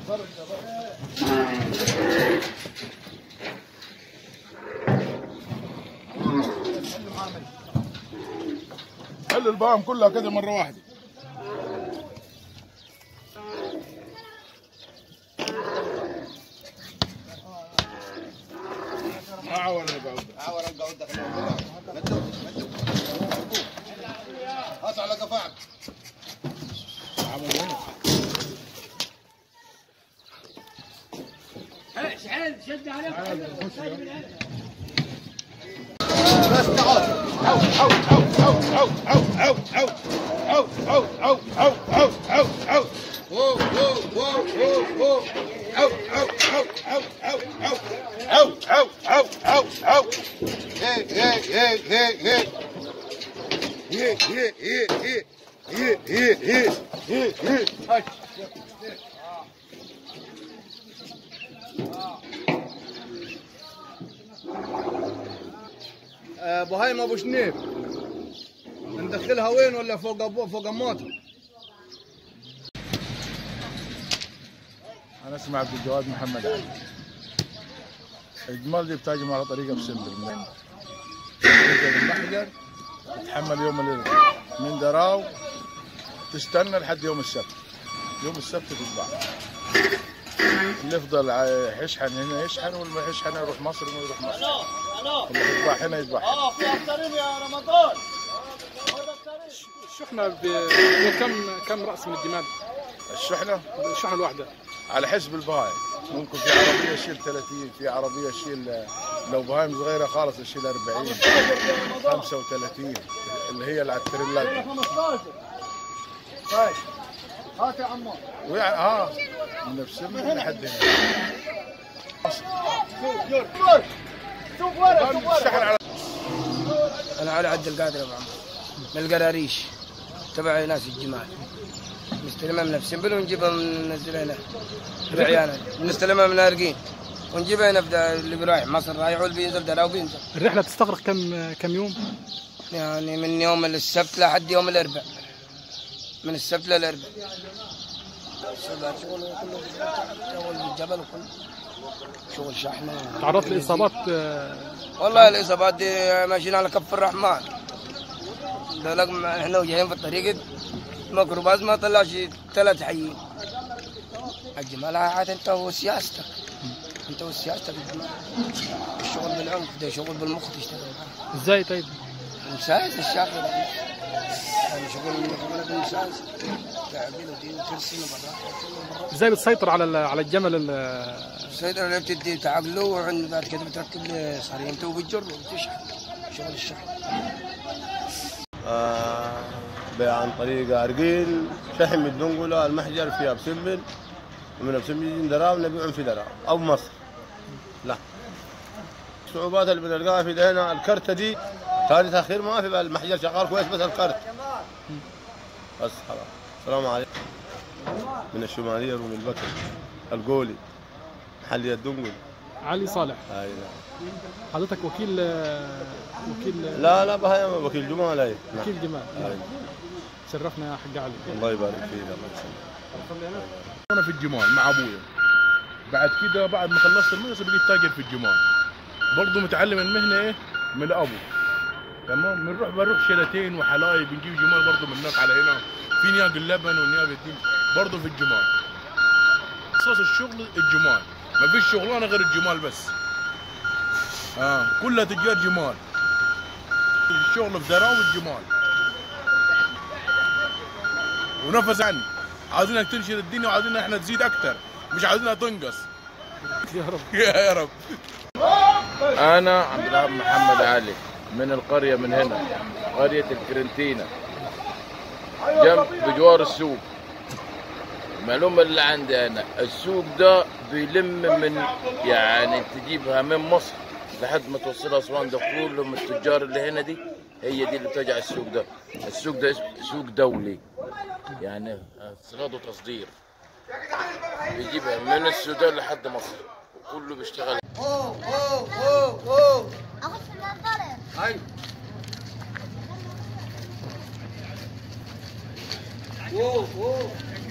حل البام كلها كده مره واحده أعور يا بعوض. عاور القعود ده مدو مدو هات على قفاك عمل هنا. بس تعال أو أو أو أو أو أو أو أو أو أو أو أو أو واو واو واو واو واو أو أو أو أو أو أو أو أو أو أو هيك هيك هيك هيك هيك هي هي هي هي هي هي هي هي هي ابو هيم ابو شنيب ندخلها وين ولا فوق ابو فوق الموتر أنا اسمي عبد الجواد محمد علي الجمال دي بتهاجم على طريقة بسندر من تنزل المحجر تتحمل يوم الاربعاء من دراو تستنى لحد يوم السبت يوم السبت تتباع اللي يفضل ع- يشحن هنا يشحن واللي ما يشحن يروح مصر وما يروح مصر اللي يذبح هنا يذبح هنا. الشحنة ب... كم كم رأس من الجمال؟ الشحنة الشحنة الواحدة على حسب البهايم ممكن في عربية تشيل 30 في عربية تشيل لو بهايم صغيرة خالص تشيل 40 35 اللي هي اللي على التريلات دي. هات يا عمو ويعني اه من نفس من لحد هنا الشحن على انا علي عبد القادر ابو عمرو من القراريش تبع ناس الجمال نستلمها من السنبل ونجيبها من ننزلها هنا بعيانا نستلمها من الارقين ونجيبها هنا في دا- اللي بيروح مصر رايح واللي بينزل دراو بينزل الرحلة تستغرق كم كم يوم؟ يعني من يوم السبت لحد يوم الاربعاء من السبت للاربعاء شغل شغل كله شغل بالجبل وكله شغل شحنه تعرضت لإصابات آه، والله الاصابات دي ماشيين على كف الرحمن ده لقم احنا وجايين في الطريق ميكروباص ما طلع شي ثلاث حيين الجمال عاد انت وسياستك انت وسياستك الجمال الشغل بالعنف ده شغل بالمخ تشتغل معاه ازاي طيب؟ مساعد الشاغل يعني شغل شغلك المساعد تعبين ودي وترسم برا ازاي بتسيطر على ال- على الجمل ال- السيدة اللي بتدي تعقله وعند بعد كده بتركب له صريمته وبتجر وبتشحن شغل الشحن آه، عن طريق ارجيل شحم الدنقله المحجر في ابسمبل ومن ابسمبل يجي دراهم نبيعهم في دراهم او مصر لا الصعوبات اللي بنلقاها في ده هنا الكرتة دي ثاني تاخير ما في بقى المحجر شغال كويس بس الكرت بس خلاص السلام عليكم من الشماليه ومن البكر القولي محلية الدنقل علي صالح هاي نعم. حضرتك وكيل آه، وكيل لا لا بهاي وكيل جمال هاي نعم. وكيل جمال هاي. شرفنا يا حق علي الله يبارك فيك الله يسلمك انا في الجمال مع ابويا بعد كده بعد ما خلصت المدرسه بقيت تاجر في الجمال برضه متعلم المهنه ايه من ابو تمام بنروح بنروح شلتين وحلايب بنجيب جمال برضه من هناك على هنا في نياق اللبن ونياق الدين برضه في الجمال اساس الشغل الجمال ما فيش شغلانه غير الجمال بس اه كلها تجار جمال الشغل في دراو الجمال ونفس عني عايزينك تنشر الدنيا وعايزين احنا تزيد اكتر مش عايزينها تنقص يا رب يا رب أنا عبد الوهاب محمد علي من القرية من هنا قرية الكرنتينة جنب بجوار السوق المعلومة اللي عندي أنا السوق ده بيلم من يعني تجيبها من مصر لحد ما توصلها أسوان ده كلهم التجار اللي هنا دي هي دي اللي بتجع السوق ده السوق ده اسمه سوق دولي يعني استيراد وتصدير بيجيبها من السودان لحد مصر كله بيشتغل اوه اوه اوه اوه اخش في النظارة هاي اوه اوه